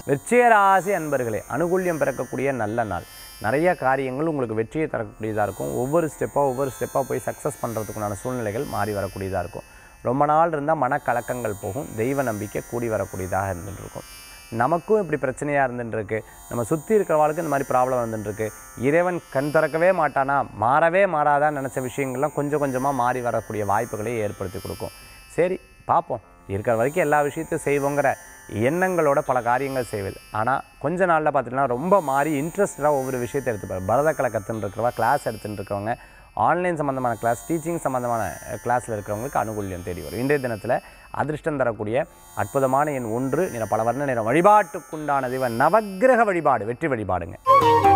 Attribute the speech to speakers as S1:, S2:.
S1: வெற்றியராசி அன்பர்களே அனுகூல்யம் பிறக்கக்கூடிய நல்ல நாள் நிறைய காரியங்கள் உங்களுக்கு வெற்றியை தரக்கூடியதாக இருக்கும் ஒவ்வொரு ஸ்டெப்பாக ஒவ்வொரு ஸ்டெப்பாக போய் சக்ஸஸ் பண்ணுறதுக்குண்டான சூழ்நிலைகள் மாறி வரக்கூடியதாக இருக்கும் ரொம்ப நாள் இருந்தால் மனக்கலக்கங்கள் போகும் தெய்வ நம்பிக்கை கூடி வரக்கூடியதாக இருந்துட்டு இருக்கும் நமக்கும் இப்படி பிரச்சனையாக இருந்துட்டுருக்கு நம்ம சுற்றி இருக்கிறவாளுக்கு இந்த மாதிரி ப்ராப்ளம் வந்துட்டுருக்கு இறைவன் கண் திறக்கவே மாட்டானா மாறவே மாறாதான்னு நினச்ச விஷயங்கள்லாம் கொஞ்சம் கொஞ்சமாக மாறி வரக்கூடிய வாய்ப்புகளை ஏற்படுத்தி கொடுக்கும் சரி பார்ப்போம் இருக்கிற வரைக்கும் எல்லா விஷயத்தையும் செய்வோங்கிற எண்ணங்களோட பல காரியங்கள் செய்வது ஆனால் கொஞ்ச நாளில் பார்த்திங்கன்னா ரொம்ப மாறி இன்ட்ரெஸ்டாக ஒவ்வொரு விஷயத்தை எடுத்துப்பார் பரதக்கலை கற்றுன்னு இருக்கிறவா கிளாஸ் எடுத்துன்னு இருக்கிறவங்க ஆன்லைன் சம்மந்தமான கிளாஸ் டீச்சிங் சம்மந்தமான கிளாஸில் இருக்கிறவங்களுக்கு அனுகூல்யம் தேடி வரும் இன்றைய தினத்தில் அதிர்ஷ்டம் தரக்கூடிய அற்புதமான எண் ஒன்று நிற பல வர்ண நிறம் வழிபாட்டுக்குண்டான தெய்வ நவக்கிரக வழிபாடு வெற்றி வழிபாடுங்க